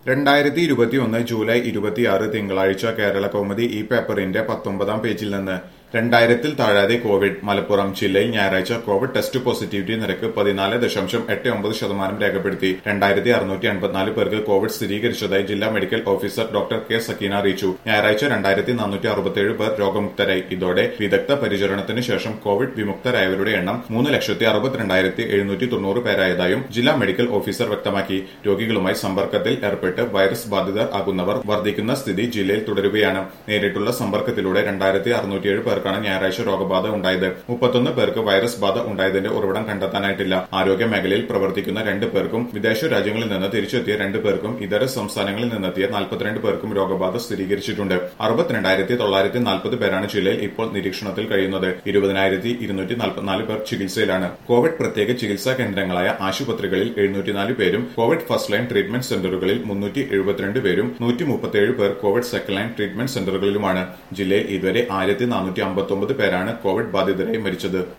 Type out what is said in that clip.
രണ്ടായിരത്തി ഇരുപത്തിയൊന്ന് ജൂലൈ ഇരുപത്തിയാറ് തിങ്കളാഴ്ച കേരള കൗമുദി ഈ പേപ്പറിന്റെ പത്തൊമ്പതാം പേജിൽ നിന്ന് രണ്ടായിരത്തിൽ താഴാതെ കോവിഡ് മലപ്പുറം ജില്ലയിൽ ഞായറാഴ്ച കോവിഡ് ടെസ്റ്റ് പോസിറ്റിവിറ്റി നിരക്ക് പതിനാല് ദശാംശം എട്ട് ഒമ്പത് ശതമാനം രേഖപ്പെടുത്തി രണ്ടായിരത്തി അറുന്നൂറ്റി എൺപത്തിനാല് പേർക്ക് കോവിഡ് സ്ഥിരീകരിച്ചതായി ജില്ലാ medical officer doctor K Sakeena അറിയിച്ചു ഞായറാഴ്ച രണ്ടായിരത്തി നാനൂറ്റി അറുപത്തിയേഴ് പേർ രോഗമുക്തരായി ഇതോടെ വിദഗ്ധ പരിചരണത്തിന് ശേഷം കോവിഡ് വിമുക്തരായവരുടെ എണ്ണം മൂന്ന് ലക്ഷത്തി അറുപത്തിരണ്ടായിരത്തി എഴുന്നൂറ്റി തൊണ്ണൂറ് പേരായതായും ജില്ലാ മെഡിക്കൽ ഓഫീസർ വ്യക്തമാക്കി രോഗികളുമായി സമ്പർക്കത്തിൽ ഏർപ്പെട്ട് വൈറസ് ബാധിതർ ആകുന്നവർ വർദ്ധിക്കുന്ന സ്ഥിതി ജില്ലയിൽ തുടരുകയാണ് നേരിട്ടുള്ള സമ്പർക്കത്തിലൂടെ രണ്ടായിരത്തി അറുന്നൂറ്റിയേഴ് പേർക്കാണ് ഞായറാഴ്ച രോഗബാധ ഉണ്ടായത് മുപ്പത്തൊന്ന് പേർക്ക് വൈറസ് ബാധ ഉണ്ടായതിന്റെ ഉറവിടം കണ്ടെത്താനായിട്ടില്ല ആരോഗ്യ മേഖലയിൽ പ്രവർത്തിക്കുന്ന രണ്ട് പേർക്കും വിദേശ രാജ്യങ്ങളിൽ നിന്ന് തിരിച്ചെത്തിയ രണ്ട് പേർക്കും ഇതര സംസ്ഥാനങ്ങളിൽ നിന്നെത്തിയ നാൽപ്പത്തിരണ്ട് പേർക്കും രോഗബാധ സ്ഥിരീകരിച്ചിട്ടുണ്ട് അറുപത്തിരണ്ടായിരത്തി തൊള്ളായിരത്തി നാൽപ്പത് പേരാണ് ജില്ലയിൽ ഇപ്പോൾ നിരീക്ഷണത്തിൽ കഴിയുന്നത് ഇരുപതിനായിരത്തി ഇരുന്നൂറ്റി നാൽപ്പത്തിനാല് പേർ ചികിത്സയിലാണ് കോവിഡ് പ്രത്യേക ചികിത്സാ കേന്ദ്രങ്ങളായ ആശുപത്രികളിൽ എഴുന്നൂറ്റിനാല് പേരും കോവിഡ് ഫസ്റ്റ് ലൈൻ ട്രീറ്റ്മെന്റ് സെന്ററുകളിൽ മുന്നൂറ്റി എഴുപത്തിരണ്ട് പേരും നൂറ്റി മുപ്പത്തിയേഴ് പേർ കോവിഡ് സെക്കൻഡ് ലൈൻ ട്രീറ്റ്മെന്റ് സെന്ററുകളിലുമാണ് ജില്ലയിൽ ഇതുവരെ ആയിരത്തി നാനൂറ്റി അമ്പത്തൊമ്പത് പേരാണ് കോവിഡ് ബാധിതരായി മരിച്ചത്